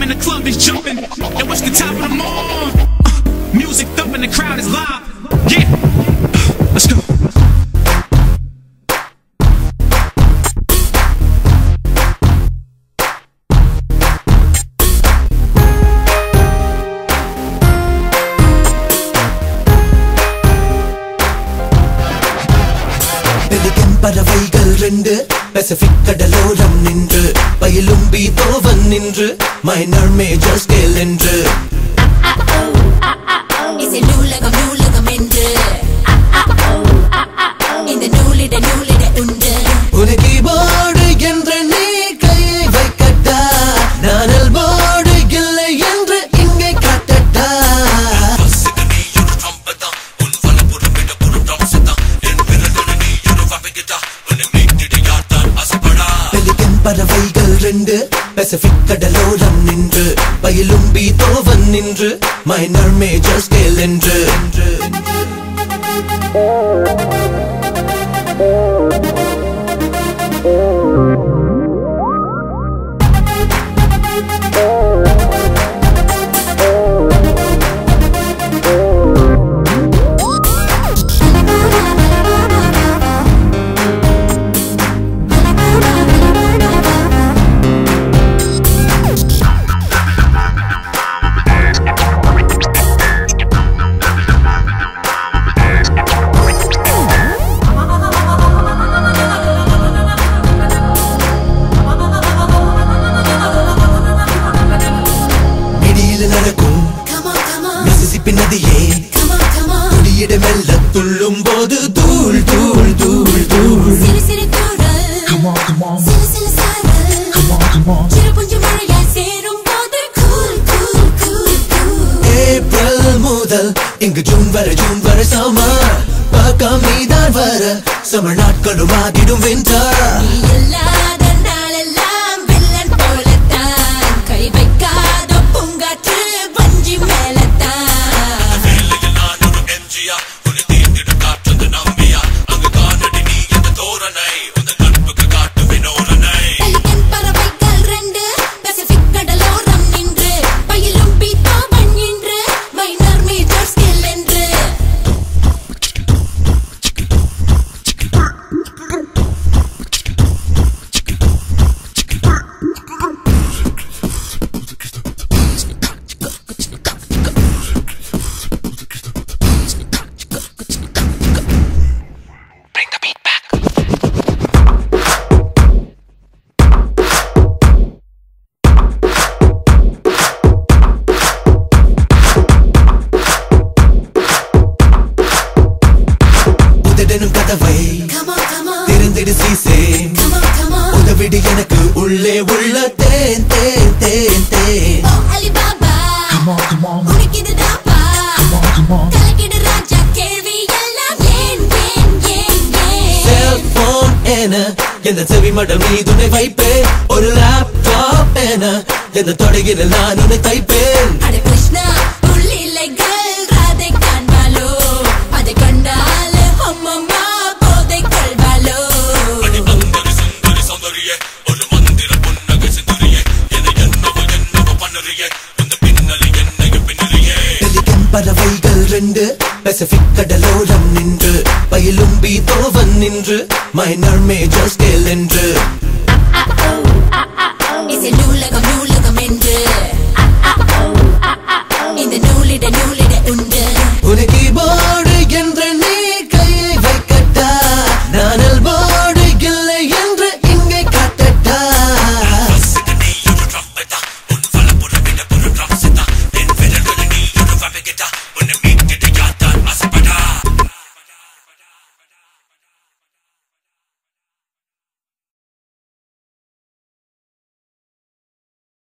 in the club is jumping. And what's the top of the morning? Uh, music thumping, the crowd is live. Yeah, Uh, let's go. Pelican பறவைகள் ரெண்டு Pacific கடலோரம் நின்று பயிலும் பீதோவன் நின்று minor major scale என்று இசை நூலகம் நூலகம் என்று இந்த நூலிட நூலிட உண்டு ஒரு கீபோர்டு என்று நீ கையை வைக்கட்டா நானல் போர்டு இல்லை என்று இங்கே காட்டட்டா பெலிகன் பறவைகள் ரெண்டு பசிபிக் கடலோரம் நின்று பயிலும் பீதோவன் நின்று மைனர் மேஜர் ஸ்கேல் என்று இடியில் நடக்கும் Come on, come on, Mississippi நதியே come on, come on. துடியிட மெல்ல துள்ளும் போது தூள் தூள் தூள் தூள் சிறு சிறு தூறல். சிறு சிறு சாரல். சிறு புஞ்சு மழையாய் சேரும் போது cool, cool, cool, cool. April முதல் இங்கு ஜூன் வரை ஜூன் வரை சமர் பக்கம் நீதான் வர சமர் நாட்களும் ஆகிடும் வின்டர் நீ இல்லாத நாளெல்லாம் வில்லன் போலத்தான். கை வைக்காத பூங்காற்று வஞ்சி மேலத்தான் பெலிகன் பறவைகள் ரெண்டு பசிபிக் கடலோரம் நின்று பயிலும் பீத்தாவன் நின்று மைனர் மேஜர் ஸ்கில் என்று உதடனும் கதவை Come on, come on, திறந்திடு சீசே come on, come on. உதவிடு எனக்கு உள்ளே உள்ள தேன் தேன் தேன் தேன் ஓ அலிபாபா உனக்கு இதுதாப்பா கலக்கிடு ராஜா கேள்வி எல்லாம் ஏன் ஏன் ஏன் ஏன் செல்போன் என எந்த செவி மடல் மீதுனை வைப்பேன் ஒரு லேப்டாப் என எந்த தொடையில் நான் உன்னை தைப்பேன் அட கிருஷ்ணா உள்ளிலைகள் ராதை காண்பாலோ அதை கண்டால் அம்மம்மா போதை கொள்வாளோ பெலிகன் பறவைகள் ரெண்டு பசிபிக் கடலோரம் நின்று பயிலும் பீதோவன் நின்று மைனர் மேஜர் ஸ்கேல் என்று